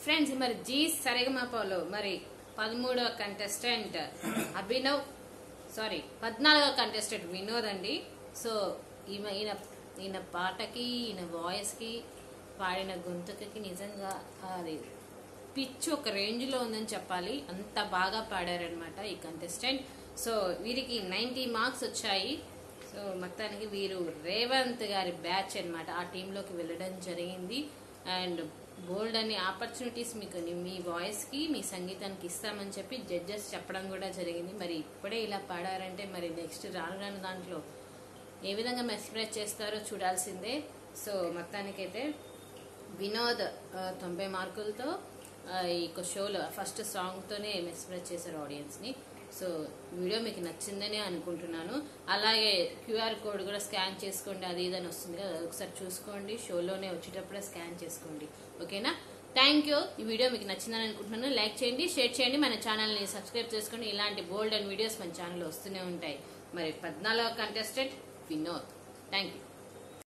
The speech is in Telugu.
ఫ్రెండ్స్ మరి జీ సరిగమపలో మరి పదమూడవ కంటెస్టెంట్ అభినవ్ సారీ పద్నాలుగవ కంటెస్టెంట్ వినోద్ అండి సో ఈమె ఈయన ఈయన పాటకి ఈయన వాయిస్కి పాడిన గొంతుకకి నిజంగా అది పిచ్ ఒక రేంజ్ లో ఉందని చెప్పాలి అంత బాగా పాడారనమాట ఈ కంటెస్టెంట్ సో వీరికి నైన్టీ మార్క్స్ వచ్చాయి సో మొత్తానికి వీరు రేవంత్ గారి బ్యాచ్ అన్నమాట ఆ టీంలోకి వెళ్ళడం జరిగింది అండ్ బోల్డ్ అనే ఆపర్చునిటీస్ మీకు ని- మీ వాయిస్ కి మీ సంగీతానికి ఇస్తామని చెప్పి జడ్జెస్ చెప్పడం కూడా జరిగింది మరి ఇప్పుడే ఇలా పాడారంటే మరి నెక్స్ట్ రాను రాను దాంట్లో ఏ విధంగా మెస్ప్రైజ్ చేస్తారో చూడాల్సిందే సో మొత్తానికైతే వినోద్ ఆ, తొంభై మార్కులతో ఆ, ఈ యొక్క షోలో ఫస్ట్ సాంగ్తోనే మెస్ప్రైజ్ చేశారు ఆడియన్స్ని సో వీడియో మీకు నచ్చిందనే అనుకుంటున్నాను అలాగే క్యూఆర్ కోడ్ కూడా స్కాన్ చేసుకోండి అది ఇదని వస్తుంది కదా అది ఒకసారి చూసుకోండి షోలోనే వచ్చేటప్పుడే స్కాన్ చేసుకోండి ఓకేనా థ్యాంక్ యూ ఈ వీడియో మీకు నచ్చిందని అనుకుంటున్నాను లైక్ చేయండి షేర్ చేయండి మన ఛానల్ని సబ్స్క్రైబ్ చేసుకోండి ఇలాంటి బోల్డ్ అండ్ వీడియోస్ మన ఛానల్లో వస్తూనే ఉంటాయి మరి పద్నాలుగో కంటెస్టెంట్ వినోద్ థ్యాంక్ యూ